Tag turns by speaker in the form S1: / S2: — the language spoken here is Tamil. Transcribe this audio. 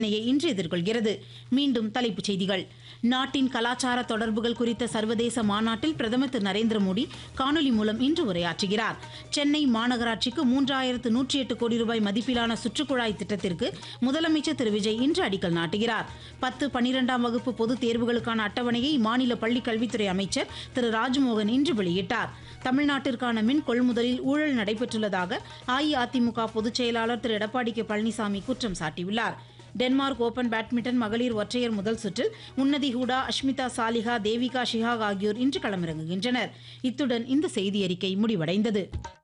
S1: பிரச்சனையை இன்று எதிர்கொள்கிறது மீண்டும் தலைப்புச் செய்திகள் நாட்டின் கலாச்சார தொடர்புகள் குறித்த சர்வதேச மாநாட்டில் பிரதமர் திரு நரேந்திர மோடி காணொலி மூலம் இன்று உரையாற்றுகிறார் சென்னை மாநகராட்சிக்கு மூன்றாயிரத்து நூற்றி எட்டு கோடி ரூபாய் மதிப்பிலான சுற்றுக்குழாய் திட்டத்திற்கு முதலமைச்சர் திரு விஜய் இன்று அடிக்கல் நாட்டுகிறார் பத்து பனிரெண்டாம் வகுப்பு பொதுத் தேர்வுகளுக்கான அட்டவணையை மாநில பள்ளிக் கல்வித்துறை அமைச்சர் திரு ராஜ்மோகன் இன்று வெளியிட்டார் தமிழ்நாட்டிற்கான மின் கொள்முதலில் ஊழல் நடைபெற்றுள்ளதாக அஇஅதிமுக பொதுச் செயலாளர் திரு எடப்பாடி கே பழனிசாமி குற்றம் சாட்டியுள்ளார் டென்மார்க் ஓபன் பேட்மிண்டன் மகளிர் ஒற்றையர் முதல் சுற்றில் உன்னதி ஹூடா அஷ்மிதா சாலிஹா தேவிகா ஷிஹாக் ஆகியோர் இன்று களமிறங்குகின்றனர் இத்துடன் இந்த செய்தி அறிக்கை முடிவடைந்தது